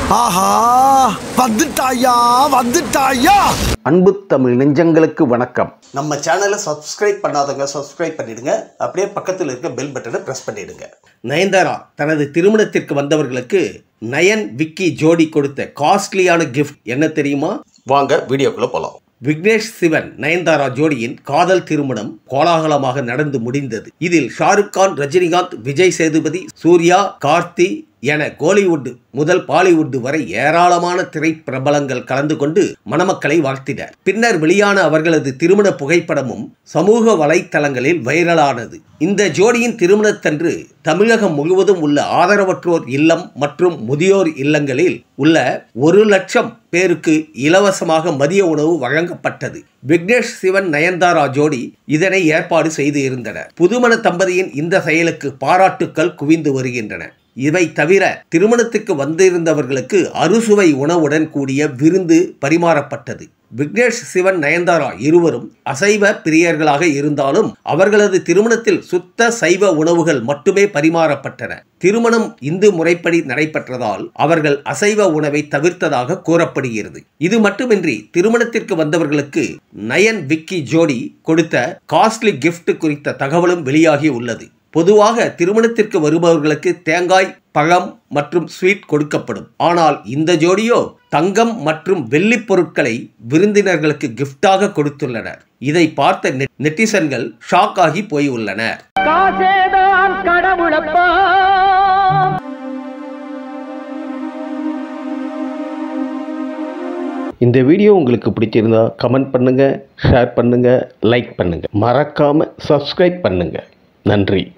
ஆஹா வந்துட்டாயா வந்துட்டாயா அன்பு தமிழ் நெஞ்சங்களுக்கு வணக்கம் நம்ம சேனலை சப்ஸ்கிரைப் பண்ணாதவங்க சப்ஸ்கிரைப் பண்ணிடுங்க அப்படியே பக்கத்தில் இருக்க பெல் பட்டனை ப்ரெஸ் பண்ணிடுங்க நயன்தாரா தனது திருமணத்திற்கு வந்தவர்களுக்கு நயன் விக்கி ஜோடி கொடுத்த காஸ்ட்லியான கிஃப்ட் என்ன தெரியுமா வாங்க வீடியோக்குள்ளே போகலாம் விக்னேஷ் சிவன் நயன்தாரா ஜோடியின் காதல் திருமணம் கோலாகலமாக நடந்து முடிந்தது இதில் ஷாருக் கான் ரஜினிகாந்த் விஜய் சேதுபதி சூர்யா கார்த்தி என கோலிவுட் முதல் பாலிவுட் வரை ஏராளமான திரை பிரபலங்கள் கலந்து கொண்டு மணமக்களை வாழ்த்தினர் பின்னர் வெளியான அவர்களது திருமண புகைப்படமும் சமூக வலைத்தளங்களில் வைரலானது இந்த ஜோடியின் திருமணத்தன்று தமிழகம் முழுவதும் உள்ள ஆதரவற்றோர் இல்லம் மற்றும் முதியோர் இல்லங்களில் உள்ள ஒரு லட்சம் பேருக்கு இலவசமாக மதிய உணவு வழங்கப்பட்டது விக்னேஷ் சிவன் நயன்தாரா ஜோடி இதனை ஏற்பாடு செய்து இருந்தனர் புதுமண தம்பதியின் இந்த செயலுக்கு பாராட்டுக்கள் குவிந்து வருகின்றன இவை தவிர திருமணத்துக்கு வந்திருந்தவர்களுக்கு அறுசுவை உணவுடன் கூடிய விருந்து பரிமாறப்பட்டது விக்னேஷ் சிவன் நயன்தாரா இருவரும் அசைவ பிரியர்களாக இருந்தாலும் அவர்களது திருமணத்தில் சுத்த சைவ உணவுகள் மட்டுமே பரிமாறப்பட்டன திருமணம் இந்து முறைப்படி நடைபெற்றதால் அவர்கள் அசைவ உணவை தவிர்த்ததாக கூறப்படுகிறது இது மட்டுமின்றி திருமணத்திற்கு வந்தவர்களுக்கு நயன் விக்கி ஜோடி கொடுத்த காஸ்ட்லி கிஃப்ட் குறித்த தகவலும் வெளியாகி உள்ளது பொதுவாக திருமணத்திற்கு வருபவர்களுக்கு தேங்காய் பழம் மற்றும் ஸ்வீட் கொடுக்கப்படும் ஆனால் இந்த ஜோடியோ தங்கம் மற்றும் வெள்ளி பொருட்களை விருந்தினர்களுக்கு கிஃப்டாக கொடுத்துள்ளனர் இதை பார்த்த நெ- நெட்டிசன்கள் ஷாக் ஆகி போய் உள்ளனர் காசேதான் கடவுளப்பா இந்த வீடியோ உங்களுக்கு பிடிச்சிருந்தா கமெண்ட் பண்ணுங்க ஷேர் பண்ணுங்க லைக் பண்ணுங்க மறக்காம சப்ஸ்கிரைப் பண்ணுங்க நன்றி